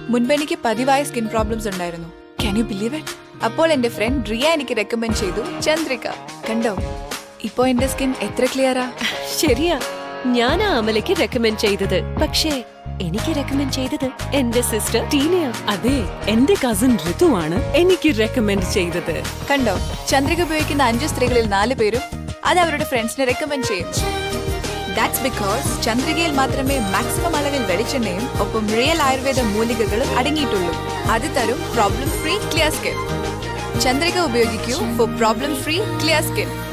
മുൻപ് എനിക്ക് പതിവായ സ്കിൻ പ്രോബ്ലംസ് ഉണ്ടായിരുന്നു ക്യാൻ യു ബിലീവ് ഇറ്റ് അപ്പോൾ എന്റെ ഫ്രണ്ട് റിയ എനിക്ക് റെക്കമെൻഡ് ചെയ്തു ചന്ദ്രിക കണ്ടോ ഇപ്പോ എന്റെ സ്കിൻ എത്ര ക്ലിയറാ ശരിയാ ഞാനാ അമലയ്ക്ക് റെക്കമെൻഡ് ചെയ്തത് പക്ഷേ എനിക്ക് റെക്കമെൻഡ് ചെയ്തത് എന്റെ സിസ്റ്റർ ടീനയാ അതെ എന്റെ കസിൻ ഋതുവാണ് എനിക്ക് റെക്കമെൻഡ് ചെയ്തത് കണ്ടോ ചന്ദ്രിക ഉപയോഗിക്കുന്ന അഞ്ച് സ്ത്രീകളിൽ നാല് പേരും അത് അവരുടെ ഫ്രണ്ട്സിനെ റെക്കമെൻഡ് ചെയ്യും ദാറ്റ്സ് ബിക്കോസ് ചന്ദ്രികയിൽ മാത്രമേ മാക്സിമം അളവിൽ വെളിച്ചെണ്ണയും ഒപ്പം റിയൽ ആയുർവേദ മൂലികകളും അടങ്ങിയിട്ടുള്ളൂ അത് തരും problem free clear skin Chandrika ഉപയോഗിക്കൂ for problem free clear skin